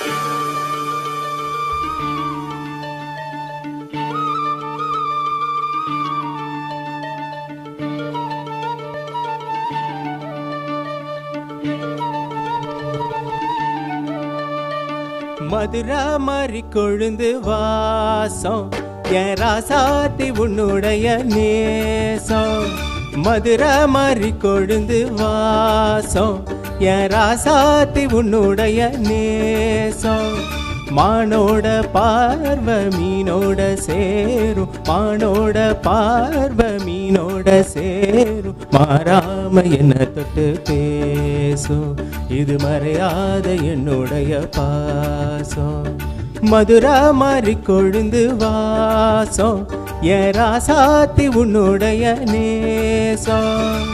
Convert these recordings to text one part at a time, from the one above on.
மதுரா மாதிரி கொழுந்து வாசம் என் ராசாத்தி உன்னுடைய நேசம் மதுரா மாதிரி கொழுந்து வாசம் என் ராசாத்தி உன்னுடைய நேசம் மானோட பார்வை மீனோட சேரும் மானோட பார்வை மீனோட சேரும் மாறாம என்ன தொட்டு பேசும் இது மறையாத என்னுடைய பாசம் மதுரா மாறி கொழுந்து வாசம் என் ராசாத்தி உன்னுடைய நேசம்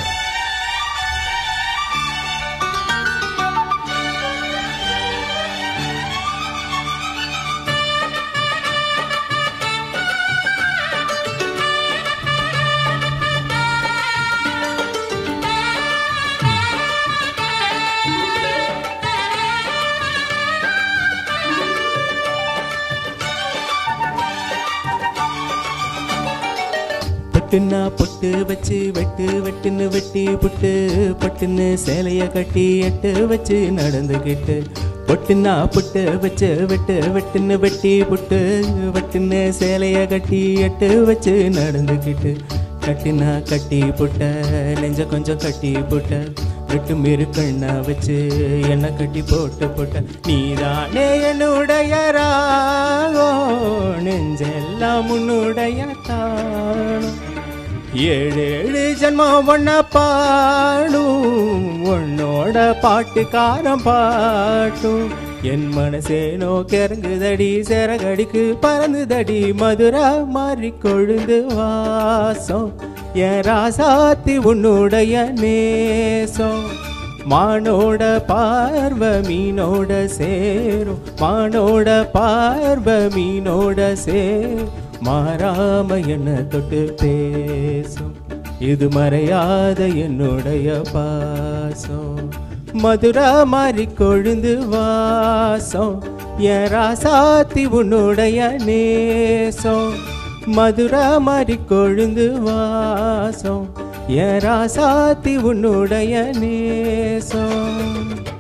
பொட்டுன்னா பொட்டு வச்சு வெட்டு வெட்டுன்னு வெட்டி புட்டு பொட்டுன்னு சேலைய கட்டி எட்டு வச்சு நடந்துக்கிட்டு பொட்டுன்னா புட்டு வச்சு வெட்டு வெட்டுன்னு வெட்டி புட்டு வெட்டுன்னு சேலைய கட்டி எட்டு வச்சு நடந்துக்கிட்டு கட்டினா கட்டி புட்ட நெஞ்ச கொஞ்சம் கட்டி புட்ட வெட்டு மீறு கண்ணா வச்சு என்ன கட்டி போட்டு போட்ட நீதானே என்னுடைய ராகம் நெஞ்செல்லாம் உன்னுடைய தானம் ஏழு ஏழு ஜன்மம் ஒன்ன பாடும் உன்னோட பாட்டுக்காரம் பாட்டும் என் மனசேனோ கிறங்குதடி சிறகடிக்கு பறந்துதடி மதுரா மாறி கொழுந்து வாசம் என் ராசாத்தி உன்னுடைய நேசம் மானோட பார்வை மீனோட சேரும் மானோட பார்வை மீனோட சேரும் மாறாம என்ன தொட்டு பேசும் இது மறையாத என்னுடைய பாசம் மதுரா மாறி கொழுந்து வாசம் என் ராசாத்தி உன்னுடைய நேசம் மதுரா மாறி கொழுந்து வாசம் என் ராசாத்தி உன்னுடைய நேசம்